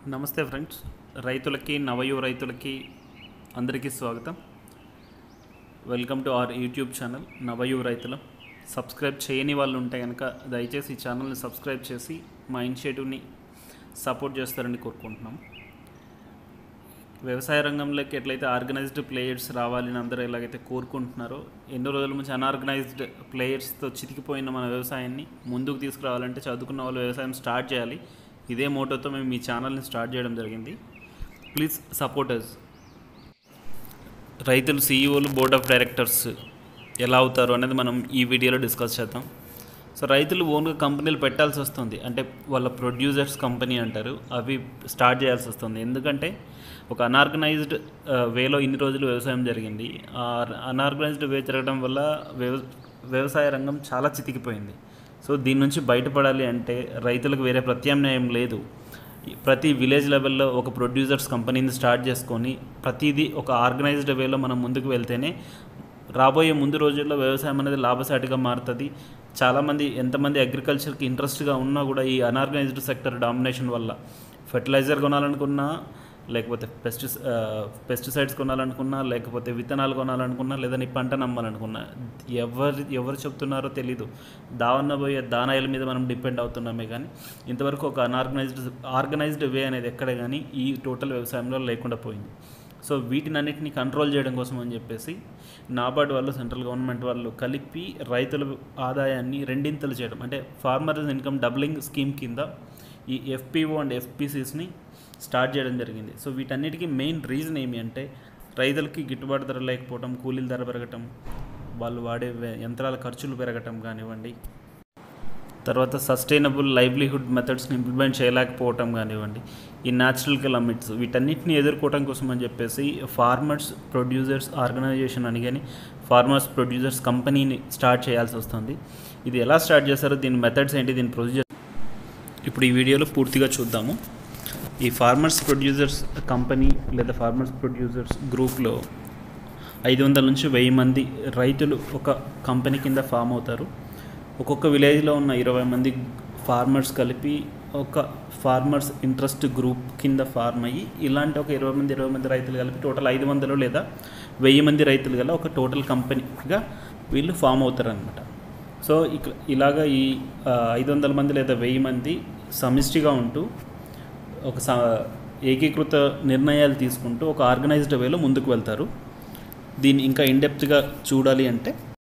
నమస్తే ఫ్రెండ్స్ రైతులకి నవయు రైతులకి అందరికీ స్వాగతం welcome to our YouTube channel Navayu రైతుల సబ్స్క్రైబ్ చేయని వాళ్ళు ఉంటే కనుక దయచేసి ఈ ఛానల్ని సబ్స్క్రైబ్ చేసి మా ఇనిషియేటివ్ని సపోర్ట్ చేస్తారని కోరుకుంటున్నాం వ్యవసాయ రంగంలోకి ఎట్లయితే ఆర్గనైజ్డ్ ప్లేయర్స్ రావాలని అందరూ ఎలాగైతే కోరుకుంటున్నారో ఎన్నో రోజుల నుంచి అనార్గనైజ్డ్ ప్లేయర్స్తో చితికిపోయిన మన వ్యవసాయాన్ని ముందుకు తీసుకురావాలంటే చదువుకున్న వాళ్ళు వ్యవసాయం స్టార్ట్ చేయాలి ఇదే మోటోతో మేము మీ ఛానల్ని స్టార్ట్ చేయడం జరిగింది ప్లీజ్ సపోర్ట్ అస్ రైతులు సీఈఓలు బోర్డ్ ఆఫ్ డైరెక్టర్స్ ఎలా అవుతారు అనేది మనం ఈ వీడియోలో డిస్కస్ చేద్దాం సో రైతులు ఓన్గా కంపెనీలు పెట్టాల్సి వస్తుంది అంటే వాళ్ళ ప్రొడ్యూసర్స్ కంపెనీ అంటారు అవి స్టార్ట్ చేయాల్సి వస్తుంది ఎందుకంటే ఒక అనార్గనైజ్డ్ వేలో ఇన్ని రోజులు వ్యవసాయం జరిగింది ఆ అనార్గనైజ్డ్ వే జరగడం వల్ల వ్యవ వ్యవసాయ రంగం చాలా చితికిపోయింది సో దీని నుంచి బయటపడాలి అంటే రైతులకు వేరే ప్రత్యామ్నాయం లేదు ప్రతి విలేజ్ లెవెల్లో ఒక ప్రొడ్యూసర్స్ కంపెనీని స్టార్ట్ చేసుకొని ప్రతిదీ ఒక ఆర్గనైజ్డ్ వేలో మనం ముందుకు వెళ్తేనే రాబోయే ముందు రోజుల్లో వ్యవసాయం అనేది లాభసాటిగా మారుతుంది చాలామంది ఎంతమంది అగ్రికల్చర్కి ఇంట్రెస్ట్గా ఉన్నా కూడా ఈ అనార్గనైజ్డ్ సెక్టర్ డామినేషన్ వల్ల ఫెర్టిలైజర్ కొనాలనుకున్నా లేకపోతే పెస్టిస్ పెస్టిసైడ్స్ కొనాలనుకున్నా లేకపోతే విత్తనాలు కొనాలనుకున్నా లేదా నీ పంట నమ్మాలనుకున్నా ఎవరు ఎవరు చెప్తున్నారో తెలీదు దావన్న పోయే దానాయిల మీద మనం డిపెండ్ అవుతున్నామే కానీ ఇంతవరకు ఒక అనార్గనైజ్డ్ ఆర్గనైజ్డ్ వే అనేది ఎక్కడ కానీ ఈ టోటల్ వ్యవసాయంలో లేకుండా పోయింది సో వీటిని అన్నిటిని కంట్రోల్ చేయడం కోసం అని చెప్పేసి నాబార్డ్ వాళ్ళు సెంట్రల్ గవర్నమెంట్ వాళ్ళు కలిపి రైతుల ఆదాయాన్ని రెండింతలు చేయడం అంటే ఫార్మర్స్ ఇన్కమ్ డబ్లింగ్ స్కీమ్ కింద ఈ ఎఫ్పిఓ అండ్ ఎఫ్పిసిస్ని స్టార్ట్ చేయడం జరిగింది సో వీటన్నిటికీ మెయిన్ రీజన్ ఏమి అంటే రైతులకి గిట్టుబాటు ధర లేకపోవడం కూలీల ధర పెరగటం వాళ్ళు వాడే వే- యంత్రాల ఖర్చులు పెరగటం కానివ్వండి తర్వాత సస్టైనబుల్ లైవ్లీహుడ్ మెథడ్స్ని ఇంప్లిమెంట్ చేయలేకపోవటం కానివ్వండి ఈ న్యాచురల్ కిలమిట్స్ వీటన్నిటిని ఎదుర్కోవటం కోసం అని చెప్పేసి ఫార్మర్స్ ప్రొడ్యూసర్స్ ఆర్గనైజేషన్ అని కానీ ఫార్మర్స్ ప్రొడ్యూసర్స్ కంపెనీని స్టార్ట్ చేయాల్సి వస్తుంది ఇది ఎలా స్టార్ట్ చేస్తారో దీని మెథడ్స్ ఏంటి దీని ప్రొసీజర్ ఇప్పుడు ఈ వీడియోలో పూర్తిగా చూద్దాము ఈ ఫార్మర్స్ ప్రొడ్యూసర్స్ కంపెనీ లేదా ఫార్మర్స్ ప్రొడ్యూసర్స్ గ్రూప్లో ఐదు వందల నుంచి వెయ్యి మంది రైతులు ఒక కంపెనీ కింద ఫామ్ అవుతారు ఒక్కొక్క విలేజ్లో ఉన్న ఇరవై మంది ఫార్మర్స్ కలిపి ఒక ఫార్మర్స్ ఇంట్రెస్ట్ గ్రూప్ కింద ఫార్మ్ అయ్యి ఇలాంటి ఒక ఇరవై మంది ఇరవై మంది రైతులు కలిపి టోటల్ ఐదు వందలు లేదా వెయ్యి మంది రైతులు గల ఒక టోటల్ కంపెనీగా వీళ్ళు ఫామ్ అవుతారనమాట సో ఇక ఇలాగా ఈ ఆ, ఐదు వందల మంది లేదా వెయ్యి మంది సమిష్టిగా ఉంటూ ఒక స ఏకీకృత నిర్ణయాలు తీసుకుంటూ ఒక ఆర్గనైజ్డ్ వేలో ముందుకు వెళ్తారు దీన్ని ఇంకా ఇన్డెప్త్గా చూడాలి అంటే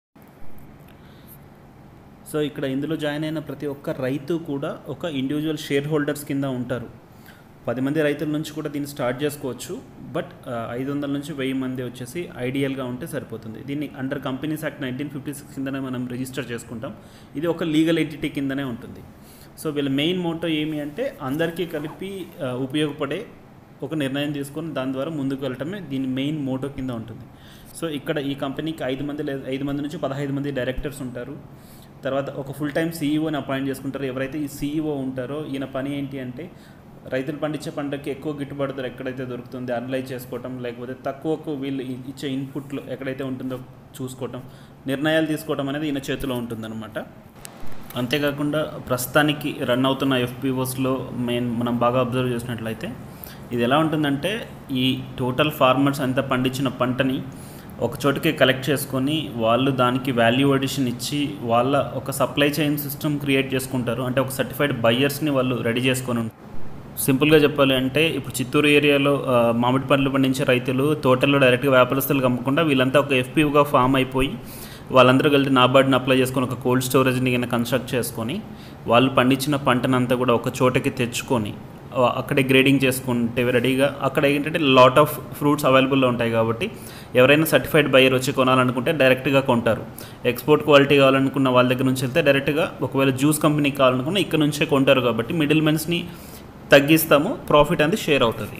సో ఇక్కడ ఇందులో జాయిన్ అయిన ప్రతి ఒక్క రైతు కూడా ఒక ఇండివిజువల్ షేర్ హోల్డర్స్ కింద ఉంటారు పది మంది రైతుల నుంచి కూడా దీన్ని స్టార్ట్ చేసుకోవచ్చు బట్ ఐదు వందల నుంచి వెయ్యి మంది వచ్చేసి ఐడియల్గా ఉంటే సరిపోతుంది దీన్ని under companies act nineteen fifty six కిందనే మనం రిజిస్టర్ చేసుకుంటాం ఇది ఒక లీగల్ ఎంటిటీ కిందనే ఉంటుంది సో వీళ్ళ మెయిన్ మోటో ఏమి అంటే అందరికీ కలిపి ఆ, ఉపయోగపడే ఒక నిర్ణయం తీసుకొని దాని ద్వారా ముందుకు వెళ్ళటమే దీని మెయిన్ మోటో కింద ఉంటుంది సో ఇక్కడ ఈ కంపెనీకి ఐదు మంది లేదా ఐదు మంది నుంచి పదహైదు మంది డైరెక్టర్స్ ఉంటారు తర్వాత ఒక ఫుల్ టైం సీఈఓని అపాయింట్ చేసుకుంటారు ఎవరైతే ఈ సీఈఓ ఉంటారో ఈయన పని ఏంటి అంటే రైతులు పండించే పంటకి ఎక్కువ గిట్టుబాటు ధర ఎక్కడైతే దొరుకుతుంది అనలైజ్ చేసుకోవటం లేకపోతే తక్కువకు వీళ్ళు ఇ- ఇచ్చే ఇన్పుట్లు ఎక్కడైతే ఉంటుందో చూసుకోవటం నిర్ణయాలు తీసుకోవటం అనేది ఈయన చేతిలో ఉంటుందన్నమాట అంతేకాకుండా ప్రస్తుతానికి రన్ అవుతున్న ఎఫ్పిఓస్లో మెయిన్ మనం బాగా అబ్జర్వ్ చేసినట్లయితే ఇది ఎలా ఉంటుందంటే ఈ టోటల్ ఫార్మర్స్ అంతా పండించిన పంటని ఒక చోటుకి కలెక్ట్ చేసుకొని వాళ్ళు దానికి వాల్యూ అడిషన్ ఇచ్చి వాళ్ళ ఒక సప్లై చైన్ సిస్టమ్ క్రియేట్ చేసుకుంటారు అంటే ఒక సర్టిఫైడ్ బయ్యర్స్ని వాళ్ళు రెడీ చేసుకొని ఉంటారు సింపుల్గా చెప్పాలి అంటే ఇప్పుడు చిత్తూరు ఏరియాలో ఆ, మామిడి పండ్లు పండించే రైతులు తోటల్లో డైరెక్ట్గా వ్యాపారస్తులకు అమ్మకుండా వీళ్ళంతా ఒక ఎఫ్పీగా ఫామ్ అయిపోయి వాళ్ళందరూ కలిసి నాబార్డ్ని అప్లై చేసుకొని ఒక కోల్డ్ స్టోరేజ్ని కింద కన్స్ట్రక్ట్ చేసుకొని వాళ్ళు పండించిన పంటనంతా కూడా ఒక చోటకి తెచ్చుకొని ఆ, అక్కడే గ్రేడింగ్ చేసుకుంటే రెడీగా అక్కడ ఏంటంటే లాట్ ఆఫ్ ఫ్రూట్స్ అవైలబుల్లో ఉంటాయి కాబట్టి ఎవరైనా సర్టిఫైడ్ బయర్ వచ్చి కొనాలనుకుంటే డైరెక్ట్గా కొంటారు ఎక్స్పోర్ట్ క్వాలిటీ కావాలనుకున్న వాళ్ళ దగ్గర నుంచి వెళ్తే డైరెక్ట్గా ఒకవేళ జ్యూస్ కంపెనీకి కావాలనుకున్న ఇక్కడ నుంచే కొంటారు కాబట్టి మిడిల్ మెన్స్ని తగ్గిస్తాము ప్రాఫిట్ అనేది షేర్ అవుతుంది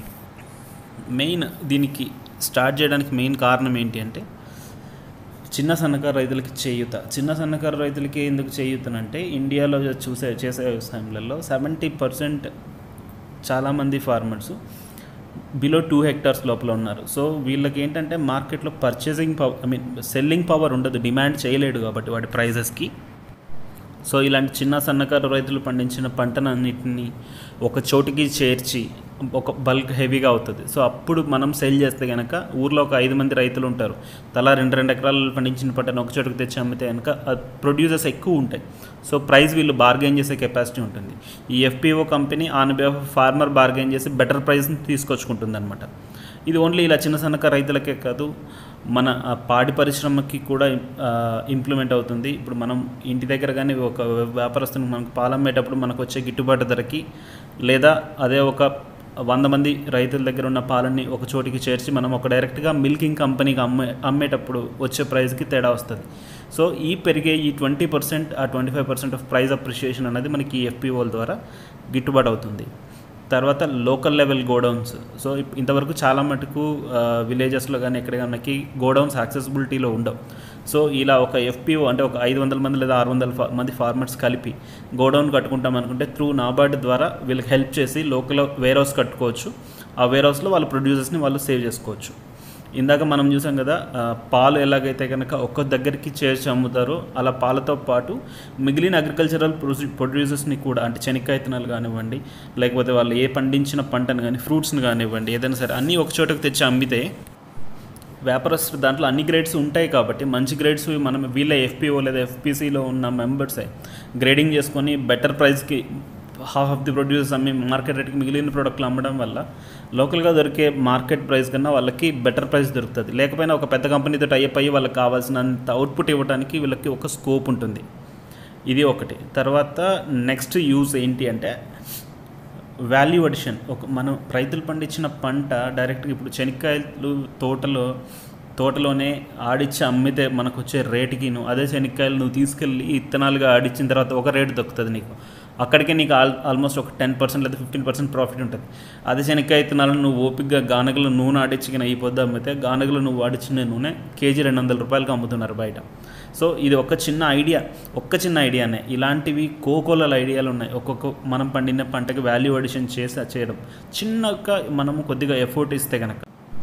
మెయిన్ దీనికి స్టార్ట్ చేయడానికి మెయిన్ కారణం ఏంటి అంటే చిన్న సన్నకారు రైతులకి చేయూత చిన్న సన్నకారు రైతులకి ఎందుకు చేయూతనంటే ఇండియాలో చూసే చేసే వ్యవసాయంలలో సెవెంటీ పర్సెంట్ చాలామంది ఫార్మర్స్ బిలో టూ హెక్టార్స్ లోపల ఉన్నారు సో వీళ్ళకి ఏంటంటే మార్కెట్లో purchasing power I mean selling power ఉండదు డిమాండ్ చేయలేడు కాబట్టి వాటి ప్రైజెస్కి సో ఇలాంటి చిన్న సన్నకారు రైతులు పండించిన పంటనన్నిటిని ఒక చోటికి చేర్చి ఒక బల్క్ హెవీగా అవుతుంది సో అప్పుడు మనం సెల్ చేస్తే కనుక ఊర్లో ఒక ఐదు మంది రైతులు ఉంటారు తలా రెండు రెండు ఎకరాలు పండించిన పంటను ఒక చోటుకు తెచ్చి అమ్మితే కనుక ప్రొడ్యూసర్స్ ఎక్కువ ఉంటాయి సో ప్రైస్ వీళ్ళు బార్గెన్ చేసే కెపాసిటీ ఉంటుంది ఈ FPO company on behalf farmer bargain చేసి బెటర్ ప్రైస్ని తీసుకొచ్చుకుంటుంది అనమాట ఇది ఓన్లీ ఇలా చిన్న సన్నకారు రైతులకే కాదు మన ఆ పాడి పరిశ్రమకి కూడా ఇంప్లిమెంట్ అవుతుంది ఇప్పుడు మనం ఇంటి దగ్గర కానీ ఒక వ్యాపారస్తునికి మనకు పాలమ్మేటప్పుడు మనకు వచ్చే గిట్టుబాటు ధరకి లేదా అదే ఒక వంద మంది రైతుల దగ్గర ఉన్న పాలని ఒక చోటికి చేర్చి మనం ఒక డైరెక్ట్గా మిల్కింగ్ కంపెనీకి అమ్మే అమ్మేటప్పుడు వచ్చే ప్రైస్కి తేడా వస్తుంది సో ఈ పెరిగే ఈ ట్వంటీ పర్సెంట్ ఆ twenty five percent of price appreciation అనేది మనకి ఈ ఎఫ్పిఓల ద్వారా గిట్టుబాటు అవుతుంది తర్వాత లోకల్ లెవెల్ గోడౌన్స్ సో ఇప్- ఇంతవరకు చాలా మటుకు విలేజెస్లో కానీ ఎక్కడ మనకి గోడౌన్స్ యాక్సెసిబిలిటీలో ఉండవు సో ఇలా ఒక ఎఫ్పిఓ అంటే ఒక ఐదు వందల మంది లేదా ఆరు వందల ఫా- మంది ఫార్మర్స్ కలిపి గోడౌన్ కట్టుకుంటాం అనుకుంటే త్రూ నాబార్డ్ ద్వారా వీళ్ళకి హెల్ప్ చేసి లోకల్ వేర్ హౌస్ కట్టుకోవచ్చు ఆ వేర్ హౌస్లో వాళ్ళ ప్రొడ్యూసర్స్ని వాళ్ళు సేవ్ చేసుకోవచ్చు ఇందాక మనం చూసాం కదా ఆ, పాలు ఎలాగైతే కనుక ఒక్క దగ్గరికి చేర్చి అమ్ముతారో అలా పాలతో పాటు మిగిలిన అగ్రికల్చరల్ ప్రొడ్యూసర్స్ని కూడా అంటే చెనిక్కాయ విత్తనాలు కానివ్వండి లేకపోతే వాళ్ళు ఏ పండించిన పంటను కానీ ఫ్రూట్స్ని కానివ్వండి ఏదైనా సరే అన్నీ ఒక చోటకు తెచ్చి అమ్మితే వ్యాపారస్తు దాంట్లో అన్ని గ్రేడ్స్ ఉంటాయి కాబట్టి మంచి గ్రేడ్స్ మనం వీళ్ళ ఎఫ్పిఓ లేదా ఎఫ్పిసిలో ఉన్న మెంబర్సే గ్రేడింగ్ చేసుకొని బెటర్ ప్రైస్కి హాఫ్ ఆఫ్ ది ప్రొడ్యూసర్స్ అమ్మి మార్కెట్ రేట్కి మిగిలిన ప్రోడక్ట్లు అమ్మడం వల్ల లోకల్గా దొరికే మార్కెట్ ప్రైస్ కన్నా వాళ్ళకి బెటర్ ప్రైస్ దొరుకుతుంది లేకపోయినా ఒక పెద్ద కంపెనీతో టైప్ అయ్యి వాళ్ళకి కావాల్సినంత అవుట్పుట్ ఇవ్వడానికి వీళ్ళకి ఒక స్కోప్ ఉంటుంది ఇది ఒకటి తర్వాత నెక్స్ట్ యూజ్ ఏంటి అంటే వాల్యూ అడిషన్ ఒక మనం రైతులు పండించిన పంట డైరెక్ట్గా ఇప్పుడు శనక్కాయలు తోటలో తోటలోనే ఆడిచ్చి అమ్మితే మనకు వచ్చే రేటుకి నువ్వు అదే శనక్కాయలు నువ్వు తీసుకెళ్ళి ఇత్తనాలుగా ఆడిచ్చిన తర్వాత ఒక రేటు దొరుకుతుంది నీకు అక్కడికే నీకు ఆల్ ఆల్మోస్ట్ ఒక టెన్ పర్సెంట్ లేదా ఫిఫ్టీన్ పర్సెంట్ ప్రాఫిట్ ఉంటుంది అదే శనక్కాయ ఇత్తనాలను నువ్వు ఓపిక్గా గానగలు నూనె ఆడించుకుని అయిపోద్ది అమ్మితే గానగలు నువ్వు ఆడించిన నూనె కేజీ రెండు వందల రూపాయలకి అమ్ముతున్నారు బయట సో ఇది ఒక చిన్న ఐడియా ఒక్క చిన్న ఐడియానే ఇలాంటివి కోకోలల ఐడియాలు ఉన్నాయి ఒక్కొక్క మనం పండిన పంటకి వాల్యూ అడిషన్ చేసి చేయడం చిన్నగా మనము కొద్దిగా ఎఫోర్ట్ ఇస్తే కనుక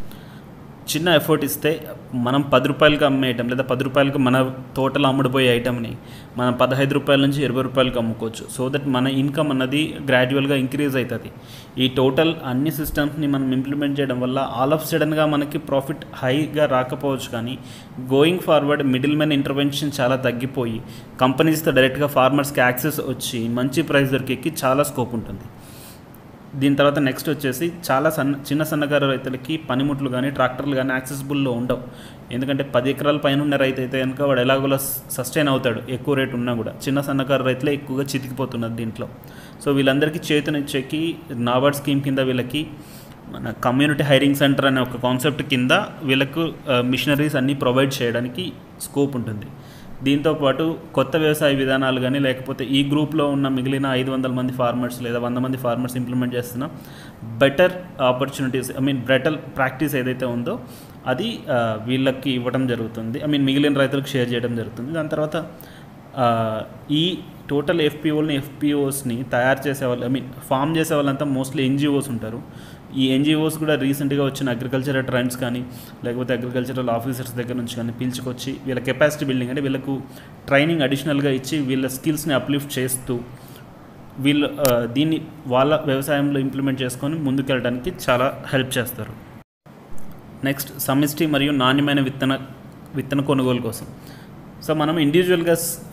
చిన్న ఎఫర్ట్ ఇస్తే మనం పది రూపాయలకి అమ్మే ఐటమ్ లేదా పది రూపాయలకి మన తోటలో అమ్ముడుపోయే ఐటమ్ని మనం పదహైదు రూపాయల నుంచి ఇరవై రూపాయలకి అమ్ముకోవచ్చు సో దట్ మన ఇన్కమ్ అన్నది గ్రాడ్యువల్గా ఇంక్రీజ్ అవుతుంది ఈ టోటల్ అన్ని సిస్టమ్స్ని మనం ఇంప్లిమెంట్ చేయడం వల్ల ఆల్ ఆఫ్ సడన్గా మనకి ప్రాఫిట్ హైగా రాకపోవచ్చు కానీ going forward middle men intervention చాలా తగ్గిపోయి కంపెనీస్తో డైరెక్ట్గా ఫార్మర్స్కి యాక్సెస్ వచ్చి మంచి ప్రైస్ దొరికేకి చాలా స్కోప్ ఉంటుంది దీని తర్వాత నెక్స్ట్ వచ్చేసి చాలా సన్న చిన్న సన్నకారు రైతులకి పనిముట్లు కానీ ట్రాక్టర్లు కానీ యాక్సెసిబుల్లో ఉండవు ఎందుకంటే పది ఎకరాల పైన ఉన్న రైతు అయితే కనుక వాడు ఎలాగోలా సస్టైన్ అవుతాడు ఎక్కువ రేట్ ఉన్నా కూడా చిన్న సన్నకారు రైతులే ఎక్కువగా చితికిపోతున్నారు దీంట్లో సో వీళ్ళందరికీ చేతునిచ్చేకి నాబార్డ్ స్కీమ్ కింద వీళ్ళకి మన కమ్యూనిటీ హైరింగ్ సెంటర్ అనే ఒక కాన్సెప్ట్ కింద వీళ్ళకు మిషనరీస్ అన్నీ ప్రొవైడ్ చేయడానికి స్కోప్ ఉంటుంది దీంతో పాటు కొత్త వ్యవసాయ విధానాలు కానీ లేకపోతే ఈ గ్రూప్లో ఉన్న మిగిలిన ఐదు వందల మంది ఫార్మర్స్ లేదా వంద మంది ఫార్మర్స్ ఇంప్లిమెంట్ చేస్తున్న better opportunities I mean better practice ఏదైతే ఉందో అది ఆ, వీళ్ళకి ఇవ్వడం జరుగుతుంది ఐ మీన్ మిగిలిన రైతులకు షేర్ చేయడం జరుగుతుంది దాని తర్వాత ఆ, ఈ టోటల్ ఎఫ్పిఓల్ని ఎఫ్పిఓస్ని తయారు చేసే వాళ్ళు ఐ మీన్ ఫామ్ చేసే వాళ్ళంతా మోస్ట్లీ ఎన్జిఓస్ ఉంటారు ఈ ఎన్జిఓస్ కూడా రీసెంట్గా వచ్చిన అగ్రికల్చరల్ ట్రెండ్స్ కానీ లేకపోతే అగ్రికల్చరల్ ఆఫీసర్స్ దగ్గర నుంచి కానీ పిలుచుకొచ్చి వీళ్ళ కెపాసిటీ బిల్డింగ్ అంటే వీళ్ళకు ట్రైనింగ్ అడిషనల్గా ఇచ్చి వీళ్ళ స్కిల్స్ని అప్లిఫ్ట్ చేస్తూ వీళ్ళు ఆ, దీన్ని వాళ్ళ వ్యవసాయంలో ఇంప్లిమెంట్ చేసుకొని ముందుకెళ్ళడానికి చాలా హెల్ప్ చేస్తారు నెక్స్ట్ సమిష్టి మరియు నాణ్యమైన విత్తన విత్తన కొనుగోలు కోసం సో మనం ఇండివిజువల్గా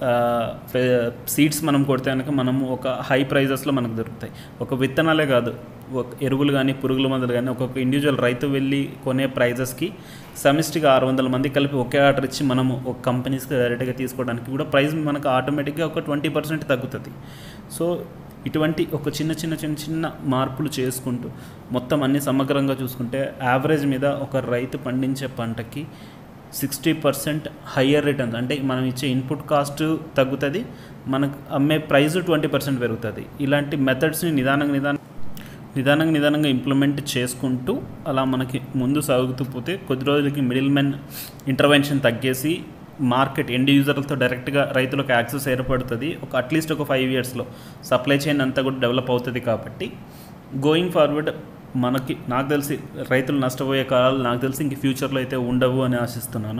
సీడ్స్ మనం కొడితే కనుక మనము ఒక హై ప్రైజెస్లో మనకు దొరుకుతాయి ఒక విత్తనాలే కాదు ఒక ఎరువులు కానీ పురుగుల మందులు కానీ ఒక్కొక్క ఇండివిజువల్ రైతు వెళ్ళి కొనే ప్రైజెస్కి సమిష్టిగా ఆరు వందల మంది కలిపి ఒకే ఆర్డర్ ఇచ్చి మనము ఒక కంపెనీస్కి డైరెక్ట్గా తీసుకోవడానికి కూడా ప్రైస్ మనకు ఆటోమేటిక్గా ఒక ట్వంటీ పర్సెంట్ తగ్గుతుంది సో ఇటువంటి ఒక చిన్న చిన్న చిన్న చిన్న మార్పులు చేసుకుంటూ మొత్తం అన్ని సమగ్రంగా చూసుకుంటే యావరేజ్ మీద ఒక రైతు పండించే పంటకి సిక్స్టీ పర్సెంట్ హయ్యర్ రిటర్న్స్ అంటే మనం ఇచ్చే ఇన్పుట్ కాస్ట్ తగ్గుతుంది మనకు అమ్మే ప్రైస్ ట్వంటీ పర్సెంట్ పెరుగుతుంది ఇలాంటి మెథడ్స్ని నిదానంగా నిదానం నిదానంగా నిదానంగా ఇంప్లిమెంట్ చేసుకుంటూ అలా మనకి ముందు సాగుతూ పోతే కొద్ది రోజులకి మిడిల్ మెన్ ఇంటర్వెన్షన్ తగ్గేసి మార్కెట్ ఎండ్ యూజర్లతో డైరెక్ట్గా రైతులకు యాక్సెస్ ఏర్పడుతుంది ఒక అట్లీస్ట్ ఒక ఫైవ్ ఇయర్స్లో సప్లై చైన్ అంతా కూడా డెవలప్ అవుతుంది కాబట్టి గోయింగ్ ఫార్వర్డ్ మనకి నాకు తెలిసి రైతులు నష్టపోయే కాలాలు నాకు తెలిసి ఇంక ఫ్యూచర్లో అయితే ఉండవు అని ఆశిస్తున్నాను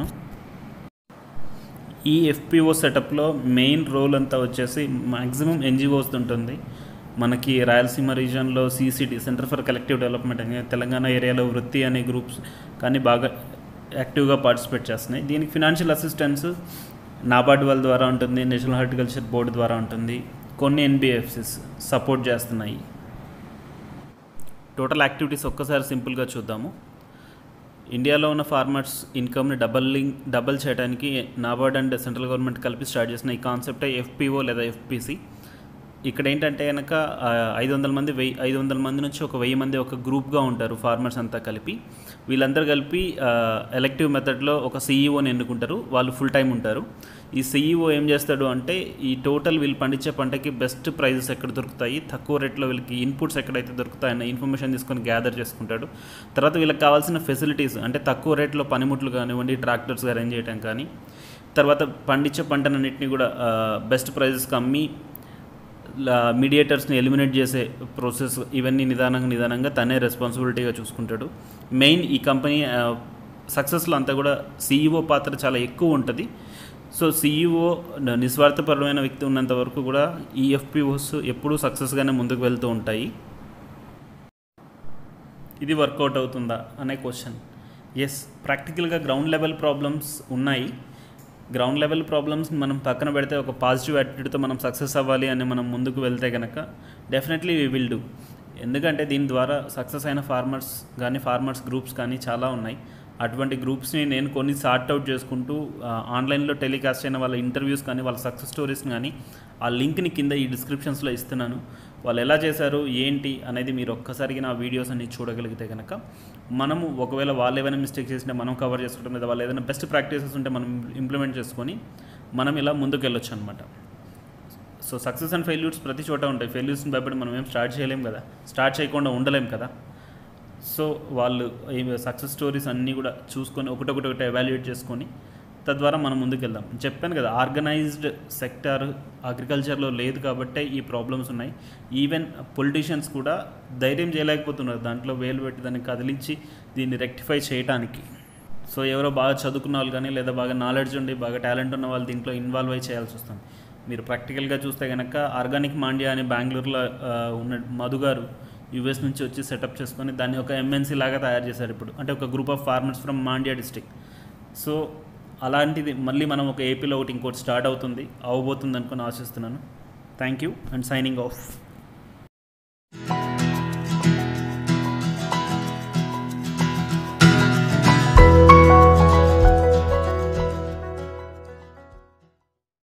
ఈ ఎఫ్పిఓ సెటప్లో మెయిన్ రోల్ అంతా వచ్చేసి మ్యాక్సిమం ఎన్జిఓస్ ఉంటుంది మనకి రాయలసీమ రీజియన్లో CCT centre for collective development అనే తెలంగాణ ఏరియాలో వృత్తి అనే గ్రూప్స్ కానీ బాగా యాక్టివ్గా పార్టిసిపేట్ చేస్తున్నాయి దీనికి ఫినాన్షియల్ అసిస్టెన్స్ నాబార్డ్ వాళ్ళ ద్వారా ఉంటుంది నేషనల్ హార్టికల్చర్ బోర్డు ద్వారా ఉంటుంది కొన్ని ఎన్బిఎఫ్సిస్ సపోర్ట్ చేస్తున్నాయి టోటల్ యాక్టివిటీస్ ఒక్కసారి సింపుల్గా చూద్దాము ఇండియాలో ఉన్న ఫార్మర్స్ ఇన్కమ్ని డబల్లింగ్ డబల్ చేయడానికి నాబార్డ్ అండ్ సెంట్రల్ గవర్నమెంట్ కలిపి స్టార్ట్ చేసిన ఈ కాన్సెప్టే ఎఫ్పిఓ లేదా ఎఫ్పిసి ఇక్కడ ఏంటంటే కనుక ఐదు వందల మంది వెయ్యి ఐదు వందల మంది నుంచి ఒక వెయ్యి మంది ఒక గ్రూప్గా ఉంటారు ఫార్మర్స్ అంతా కలిపి వీళ్ళందరూ కలిపి ఎలెక్టివ్ మెథడ్లో ఒక సీఈఓని ఎన్నుకుంటారు వాళ్ళు ఫుల్ టైం ఉంటారు ఈ సీఈఓ ఏం చేస్తాడు అంటే ఈ టోటల్ వీళ్ళు పండించే పంటకి బెస్ట్ ప్రైజెస్ ఎక్కడ దొరుకుతాయి తక్కువ రేట్లో వీళ్ళకి ఇన్పుట్స్ ఎక్కడైతే దొరుకుతాయన్న ఇన్ఫర్మేషన్ తీసుకొని గ్యాదర్ చేసుకుంటాడు తర్వాత వీళ్ళకి కావాల్సిన ఫెసిలిటీస్ అంటే తక్కువ రేట్లో పనిముట్లు కానివ్వండి ట్రాక్టర్స్ అరేంజ్ చేయడం కానీ తర్వాత పండించే పంటనన్నింటినీ కూడా బెస్ట్ ప్రైజెస్కి అమ్మి మీడియేటర్స్ని ఎలిమినేట్ చేసే ప్రాసెస్ ఇవన్నీ నిదానంగా నిదానంగా తనే రెస్పాన్సిబిలిటీగా చూసుకుంటాడు మెయిన్ ఈ కంపెనీ సక్సెస్లో అంతా కూడా సీఈఓ పాత్ర చాలా ఎక్కువ ఉంటుంది సో సీఈఓ నిస్వార్థపరమైన వ్యక్తి ఉన్నంత వరకు కూడా ఈ ఎఫ్పిఓస్ ఎప్పుడూ సక్సెస్గానే ముందుకు వెళ్తూ ఉంటాయి ఇది వర్కౌట్ అవుతుందా అనే క్వశ్చన్ ఎస్ ప్రాక్టికల్గా గ్రౌండ్ లెవెల్ ప్రాబ్లమ్స్ ఉన్నాయి గ్రౌండ్ లెవెల్ ప్రాబ్లమ్స్ మనం పక్కన పెడితే ఒక పాజిటివ్ యాటిట్యూడ్తో మనం సక్సెస్ అవ్వాలి అని మనం ముందుకు వెళ్తే కనుక డెఫినెట్లీ వీ విల్ డూ ఎందుకంటే దీని ద్వారా సక్సెస్ అయిన ఫార్మర్స్ కానీ ఫార్మర్స్ గ్రూప్స్ కానీ చాలా ఉన్నాయి అటువంటి గ్రూప్స్ని నేను కొన్ని సార్ట్ అవుట్ చేసుకుంటూ ఆన్లైన్లో టెలికాస్ట్ అయిన వాళ్ళ ఇంటర్వ్యూస్ కానీ వాళ్ళ సక్సెస్ స్టోరీస్ కానీ ఆ లింక్ని కింద ఈ డిస్క్రిప్షన్స్లో ఇస్తున్నాను వాళ్ళు ఎలా చేశారు ఏంటి అనేది మీరు ఒక్కసారికి నా వీడియోస్ అన్ని చూడగలిగితే కనుక మనము ఒకవేళ వాళ్ళు ఏమైనా మిస్టేక్ చేసినా మనం కవర్ చేసుకుంటాం లేదా వాళ్ళు ఏదైనా బెస్ట్ ప్రాక్టీసెస్ ఉంటే మనం ఇంప్లిమెంట్ చేసుకొని మనం ఇలా ముందుకు వెళ్ళొచ్చు అనమాట సో సక్సెస్ అండ్ ఫెయిల్యూర్స్ ప్రతి చోట ఉంటాయి ఫెయిల్యూర్స్ని భయపడి మనం ఏం స్టార్ట్ చేయలేం కదా స్టార్ట్ చేయకుండా ఉండలేం కదా సో వాళ్ళు సక్సెస్ స్టోరీస్ అన్నీ కూడా చూసుకొని ఒకటొకటి ఒకటి ఎవాల్యుయేట్ చేసుకొని తద్వారా మనం ముందుకెళ్దాం చెప్పాను కదా ఆర్గనైజ్డ్ సెక్టార్ అగ్రికల్చర్లో లేదు కాబట్టే ఈ ప్రాబ్లమ్స్ ఉన్నాయి ఈవెన్ పొలిటీషియన్స్ కూడా ధైర్యం చేయలేకపోతున్నారు దాంట్లో వేలు పెట్టి దాన్ని కదిలించి దీన్ని రెక్టిఫై చేయడానికి సో ఎవరో బాగా చదువుకున్న వాళ్ళు కానీ లేదా బాగా నాలెడ్జ్ ఉండి బాగా టాలెంట్ ఉన్న వాళ్ళు దీంట్లో ఇన్వాల్వ్ అయి చేయాల్సి వస్తుంది మీరు ప్రాక్టికల్గా చూస్తే కనుక ఆర్గానిక్ మాండియా అని బెంగళూరులో ఉన్న మధు గారు యూఎస్ నుంచి వచ్చి సెటప్ చేసుకొని దాన్ని ఒక ఎంఎన్సీ లాగా తయారు చేశారు ఇప్పుడు అంటే ఒక group of farmers from Mandya district so అలాంటిది మళ్ళీ మనం ఒక ఏపీలో ఒకటి ఇంకోటి స్టార్ట్ అవుతుంది అవబోతుంది అనుకుని ఆశిస్తున్నాను thank you and signing of